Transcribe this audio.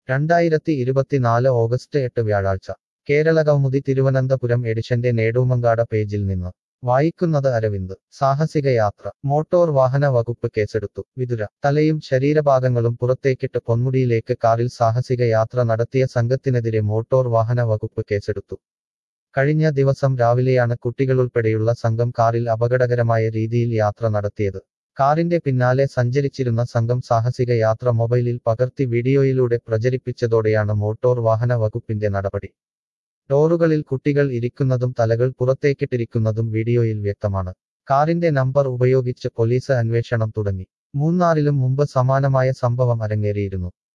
രണ്ടായിരത്തി ഇരുപത്തിനാല് ഓഗസ്റ്റ് എട്ട് വ്യാഴാഴ്ച കേരള കൗമുദി തിരുവനന്തപുരം എഡിഷന്റെ നേടൂമങ്കാട പേജിൽ നിന്ന് വായിക്കുന്നത് അരവിന്ദ് സാഹസിക യാത്ര മോട്ടോർ വാഹന വകുപ്പ് കേസെടുത്തു വിതുര തലയും ശരീരഭാഗങ്ങളും പുറത്തേക്കിട്ട് പൊന്മുടിയിലേക്ക് കാറിൽ സാഹസിക യാത്ര നടത്തിയ സംഘത്തിനെതിരെ മോട്ടോർ വാഹന വകുപ്പ് കേസെടുത്തു കഴിഞ്ഞ ദിവസം രാവിലെയാണ് കുട്ടികളുൾപ്പെടെയുള്ള സംഘം കാറിൽ അപകടകരമായ രീതിയിൽ യാത്ര നടത്തിയത് കാറിന്റെ പിന്നാലെ സഞ്ചരിച്ചിരുന്ന സംഘം സാഹസിക യാത്ര മൊബൈലിൽ പകർത്തി വീഡിയോയിലൂടെ പ്രചരിപ്പിച്ചതോടെയാണ് മോട്ടോർ വാഹന വകുപ്പിന്റെ നടപടി ഡോറുകളിൽ കുട്ടികൾ ഇരിക്കുന്നതും തലകൾ പുറത്തേക്കിട്ടിരിക്കുന്നതും വീഡിയോയിൽ വ്യക്തമാണ് കാറിന്റെ നമ്പർ ഉപയോഗിച്ച് പോലീസ് അന്വേഷണം തുടങ്ങി മൂന്നാറിലും മുമ്പ് സമാനമായ സംഭവം അരങ്ങേറിയിരുന്നു